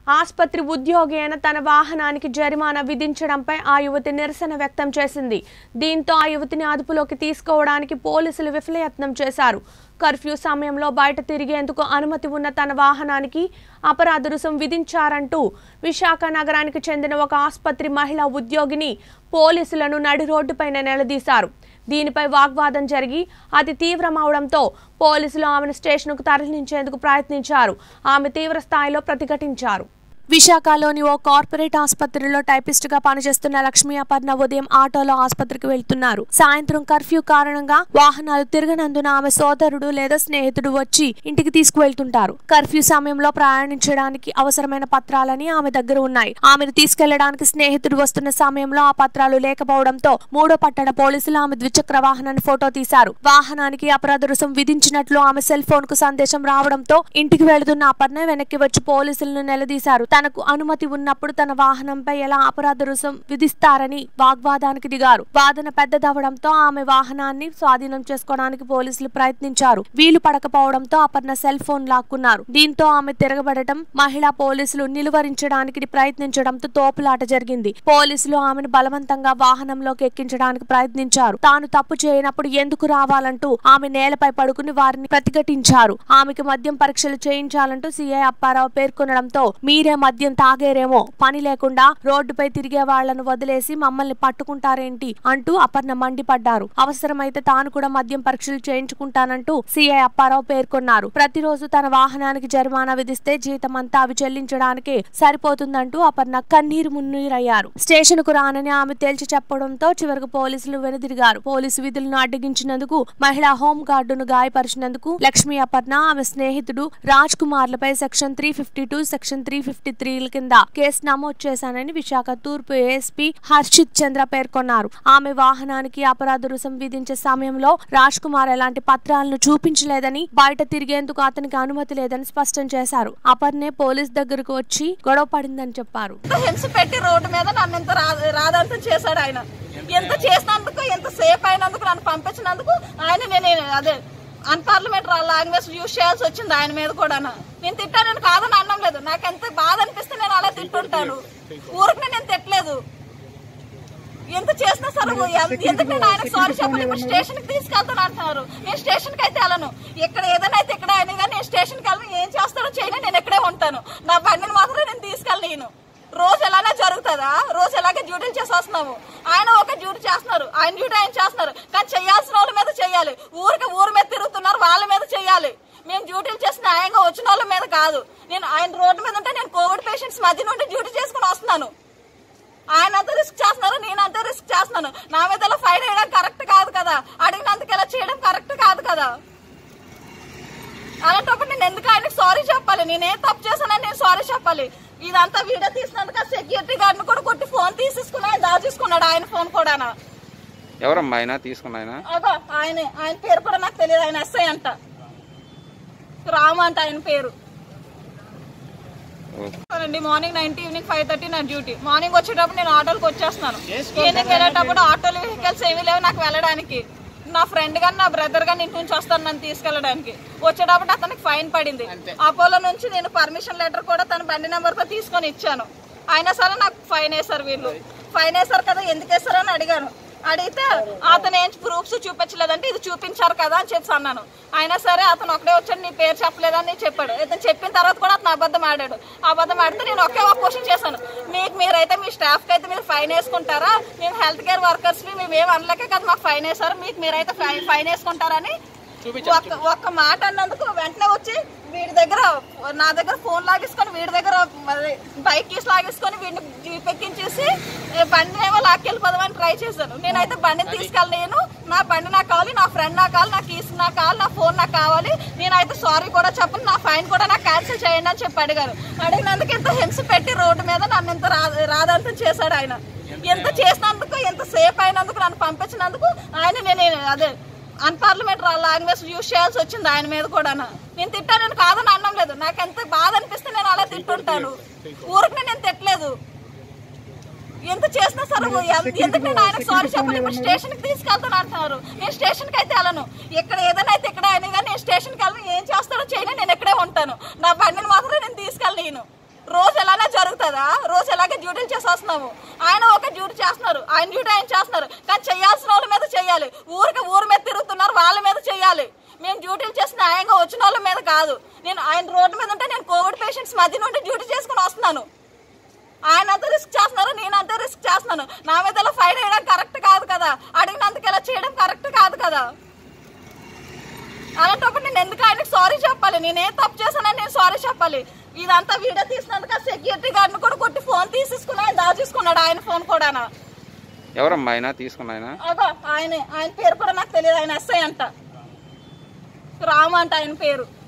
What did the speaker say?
ఆసుపత్రి ఉద్యోగి అయిన తన వాహనానికి జరిమానా విధించడంపై ఆ యువతి నిరసన వ్యక్తం చేసింది దీంతో ఆ యువతిని అదుపులోకి తీసుకోవడానికి పోలీసులు విఫలయత్నం చేశారు కర్ఫ్యూ సమయంలో బయట తిరిగేందుకు అనుమతి ఉన్న తన వాహనానికి అపరాధ రుసుం విధించారంటూ విశాఖ నగరానికి చెందిన ఒక ఆసుపత్రి మహిళా ఉద్యోగిని పోలీసులను నడి రోడ్డుపైన నిలదీశారు దీనిపై వాగ్వాదం జరిగి అతి తీవ్రమవడంతో పోలీసులు ఆమెను స్టేషన్కు తరలించేందుకు ప్రయత్నించారు ఆమె తీవ్ర స్థాయిలో ప్రతిఘటించారు విశాఖలోని ఓ కార్పొరేట్ ఆసుపత్రిలో టైపిస్ట్ గా పనిచేస్తున్న లక్ష్మీ అపర్ణ ఉదయం ఆటోలో ఆసుపత్రికి వెళ్తున్నారు సాయంత్రం కర్ఫ్యూ కారణంగా వాహనాలు తిరగనందున ఆమె సోదరుడు లేదా స్నేహితుడు వచ్చి ఇంటికి తీసుకువెళ్తుంటారు కర్ఫ్యూ సమయంలో ప్రయాణించడానికి అవసరమైన పత్రాలని ఆమె దగ్గర ఉన్నాయి ఆమెను తీసుకెళ్లడానికి స్నేహితుడు వస్తున్న సమయంలో ఆ పత్రాలు లేకపోవడంతో మూడో పట్టణ పోలీసులు ఆమె ద్విచక్ర వాహనాన్ని ఫోటో తీశారు వాహనానికి అపరాధ రుసుం విధించినట్లు ఆమె సెల్ ఫోన్ కు సందేశం రావడంతో ఇంటికి వెళుతున్న అపర్ణ వెనక్కి వచ్చి పోలీసులను నిలదీశారు తనకు అనుమతి ఉన్నప్పుడు తన వాహనంపై ఎలా అపరాధ రుసుం విధిస్తారని వాగ్వాదానికి దిగారు వాదన పెద్దదవడంతో ఆమె వాహనాన్ని స్వాధీనం చేసుకోవడానికి పోలీసులు ప్రయత్నించారు వీలు పడకపోవడంతో అపర్ణ సెల్ ఫోన్ లాక్కున్నారు దీంతో ఆమె తిరగబడటం మహిళా పోలీసులు నిలువరించడానికి ప్రయత్నించడంతో తోపులాట జరిగింది పోలీసులు ఆమెను బలవంతంగా వాహనంలోకి ఎక్కించడానికి ప్రయత్నించారు తాను తప్పు చేయనప్పుడు ఎందుకు రావాలంటూ ఆమె నేలపై పడుకుని వారిని ప్రతిఘటించారు ఆమెకు మద్యం పరీక్షలు చేయించాలంటూ సీఐ అప్పారావు పేర్కొనడంతో మీరే మద్యం తాగేరేమో పని లేకుండా రోడ్డుపై తిరిగే వాళ్లను వదిలేసి మమ్మల్ని పట్టుకుంటారేంటి అంటూ అపర్ణ మండిపడ్డారు అవసరమైతే తాను కూడా మద్యం పరీక్షలు చేయించుకుంటానంటూ సీఐ అప్పారావు పేర్కొన్నారు ప్రతిరోజు తన వాహనానికి జరిమానా విధిస్తే జీతం అంతా అవి చెల్లించడానికే సరిపోతుందంటూ అపర్ణ కన్నీరు మున్నీరయ్యారు స్టేషన్ కు రానని ఆమె తేల్చి చెప్పడంతో చివరకు పోలీసులు వెనుదిరిగారు పోలీసు విధులను అడ్డగించినందుకు మహిళా హోం గార్డును గాయపరిచినందుకు లక్ష్మీ అపర్ణ ఆమె స్నేహితుడు రాజ్ కుమార్లపై section three fifty two section three fifty త్రీల కింద కేసు నమోదు చేశానని విశాఖ తూర్పు ఏఎస్పీ హర్షిత్ చంద్ర పేర్కొన్నారు ఆమె వాహనానికి అపరాధ రుసుం విధించే సమయంలో రాజ్ కుమార్ ఎలాంటి పత్రాలను చూపించలేదని బయట తిరిగేందుకు అతనికి అనుమతి లేదని స్పష్టం చేశారు అపర్నే పోలీస్ దగ్గరకు వచ్చి గొడవ పడిందని చెప్పారు హింస పెట్టి రోడ్డు మీద నన్ను ఇంత రా- రాదంతం చేశాడు ఆయన ఎంత చేసినందుకు ఎంత సేఫ్ అయినందుకు నన్ను పంపించినందుకు ఆయన నేను అదే అన్పార్లమెంట్ లాంగ్వేజ్ యూజ్ చేయాల్సి వచ్చింది ఆయన మీద కూడా నేను తిట్టానని కాదని అనడం లేదు నాకు ఎంత బాధ అనిపిస్తే నేను అలా తిట్టుంటాను ఊరికి నేను తిట్టలేదు ఎంత చేసినా సరే ఎం- ఎందుకు నేను ఆయనకు సారీ చెప్పాలి ఇప్పుడు స్టేషన్ కి తీసుకెళ్తాను అంటున్నారు నేను స్టేషన్ కి అయితే వెళ్ళను ఇక్కడ ఏదైనా అయితే ఇక్కడ అయినా కానీ నేను స్టేషన్ కి వెళ్ళను ఏం చేస్తాడో చేయను నేను ఇక్కడే ఉంటాను నా బండిని మాత్రం నేను తీసుకెళ్ళను రోజు ఎలానే జరుగుతుందా రోజు ఎలాగే డ్యూటీలు చేసి వస్తున్నాము ఆయన ఒక డ్యూటీ చేస్తున్నారు ఆయన డ్యూటీ ఆయన చేస్తున్నారు కానీ చేయాల్సిన వాళ్ళ మీద చేయాలి ఊరికి ఊరి మీద తిరుగుతున్నారు వాళ్ళ మీద చేయాలి మేము డ్యూటీలు చేసి న్యాయంగా వచ్చిన వాళ్ళ మీద కాదు నేను ఆయన రోడ్డు మీద ఉంటే నేను కోవిడ్ పేషెంట్స్ మధ్య నుండి డ్యూటీ చేసుకుని వస్తున్నాను ఆయన అంతా రిస్క్ చేస్తున్నారు నేను అంతా రిస్క్ చేస్తున్నాను నా మీద ఇలా ఫైన్ వేయడం కరెక్ట్ కాదు కదా అడిగినందుకు ఇలా చేయడం కరెక్ట్ కాదు కదా అలాంటప్పుడు నేను ఎందుకు ఆయనకు సారీ చెప్పాలి నేను ఏం తప్పు చేశానని నేను సారీ చెప్పాలి ఇదంతా వీడియో తీసినందుకు ఆ సెక్యూరిటీ గార్డ్ కూడా కొట్టి ఫోన్ తీసేసుకుని ఆయన దాచేసుకున్నాడు ఆయన ఫోన్ కూడా ఎవరమ్మా ఆయన తీసుకున్న ఆయన అగో ఆయనే ఆయన పేరు కూడా నాకు తెలియదు ఆయన ఎస్ఐ అంట రాము అంట ఆయన పేరు అండి morning nine evening five thirty నా డ్యూటీ మార్నింగ్ వచ్చేటప్పుడు నేను ఆటోకి వచ్చేస్తున్నాను ఈవినింగ్ వెళ్ళేటప్పుడు ఆటోలు వెహికల్స్ ఏమీ లేవు నాకు వెళ్ళడానికి నా ఫ్రెండ్ గాని నా బ్రదర్ గాని ఇంటి నుంచి వస్తాను నన్ను తీసుకెళ్ళడానికి వచ్చేటప్పుడు అతనికి ఫైన్ పడింది అపోలో నుంచి నేను పర్మిషన్ లెటర్ కూడా తన బండి నెంబర్ తో తీసుకొని ఇచ్చాను అయినా సరే నాకు ఫైన్ వేశారు వీళ్ళు ఫైన్ వేశారు కదా ఎందుకు వేశారని అడిగాను అడిగితే అతను ఏం ప్రూఫ్స్ చూపించలేదంటే ఇది చూపించారు కదా అని చెప్పి అన్నాను అయినా సరే అతను ఒకటే వచ్చాడు నీ పేరు చెప్పలేదని చెప్పాడు ఇతను చెప్పిన తర్వాత కూడా అతను అబద్ధం ఆడాడు అబద్ధం ఆడితే నేను ఒకే ఒక క్వశ్చన్ చేశాను మీకు మీరైతే మీ స్టాఫ్ కి అయితే మీరు ఫైన్ వేసుకుంటారా మేము హెల్త్ కేర్ వర్కర్స్ మేము ఏం అనలేకే కదా మాకు ఫైన్ వేసారు మీకు మీరైతే ఫై- ఫైన్ వేసుకుంటారని ఒక్క ఒక్క మాట అన్నందుకు వెంటనే వచ్చి వీడి దగ్గర నా దగ్గర ఫోన్ లాగేసుకొని వీడి దగ్గర మరి బైక్ కీస్ లాగేసుకొని వీడిని జీప్ ఎక్కించేసి ఏ, బండిని ఏమో లాక్కెళ్ళిపోదామని ట్రై చేశాను నేనైతే బండిని తీసుకెళ్ళలేను నా బండి నాకు కావాలి నా ఫ్రెండ్ నాకు కావాలి నా కీస్ నాకు కావాలి నా ఫోన్ నాకు కావాలి నేనైతే సారీ కూడా చెప్పను నా ఫైన్ కూడా నాకు క్యాన్సిల్ చేయండి అని చెప్పి అడిగారు అడిగినందుకు ఎంత హింస పెట్టి రోడ్డు మీద నన్ను ఇంత రా- రాదంతం చేశాడు ఆయన ఎంత చేసినందుకు ఎంత సేఫ్ అయినందుకు నన్ను పంపించినందుకు ఆయన నేను అదే అన్పార్లమెంట్ లాంగ్వేజ్ యూజ్ చేయాల్సి వచ్చింది ఆయన మీద కూడా నేను తిట్టానని కాదని అనడం లేదు నాకు ఎంత బాధ అనిపిస్తే నేను అలా తిట్టుంటాను ఊరికి నేను తిట్టలేదు ఎంత చేసినా సరే ఎం- ఎందుకు నేను ఆయనకు సారీ చెప్పాలి ఇప్పుడు స్టేషన్ కి తీసుకెళ్తాను అంటున్నారు నేను స్టేషన్ కి అయితే వెళ్ళను ఇక్కడ ఏదైనా అయితే ఇక్కడ అయినా కానీ నేను స్టేషన్ కి వెళ్ళను ఏం చేస్తాడో చేయను నేను ఇక్కడే ఉంటాను నా బండిని మాత్రం నేను తీసుకెళ్ళను రోజు ఎలానే అవుతుందా రోజు ఎలాగే డ్యూటీలు చేసి వస్తున్నాము ఆయన ఒక డ్యూటీ చేస్తున్నారు ఆయన డ్యూటీ ఆయన చేస్తున్నారు కానీ చేయాల్సిన వాళ్ళ మీద చేయాలి ఊరికి ఊరి మీద తిరుగుతున్నారు వాళ్ళ మీద చేయాలి మేము డ్యూటీలు చేసి న్యాయంగా వచ్చిన వాళ్ళ మీద కాదు నేను ఆయన రోడ్డు మీద ఉంటే నేను కోవిడ్ పేషెంట్స్ మధ్య నుండి డ్యూటీ చేసుకుని వస్తున్నాను ఆయన అంత రిస్క్ చేస్తున్నారు నేను అంత రిస్క్ చేస్తున్నాను నా మీద ఇలా ఫైన్ వేయడం కరెక్ట్ కాదు కదా అడిగినందుకు ఇలా చేయడం కరెక్ట్ కాదు కదా అలాంటప్పుడు నేను ఎందుకు ఆయనకి సారీ చెప్పాలి నేను ఏ తప్పు చేశానని నేను సారీ చెప్పాలి ఇదంతా వీడియో తీసినందుకు సెక్యూరిటీ గార్డ్ని కూడా కొట్టి ఫోన్ తీసేసుకుని ఆయన దాచేసుకున్నాడు ఆయన ఫోన్ కూడా ఎవరమ్మా ఆయన తీసుకున్న ఆయన అగో ఆయనే ఆయన పేరు కూడా నాకు తెలియదు ఆయన ఎస్ఐ అంట రాము అంట ఆయన పేరు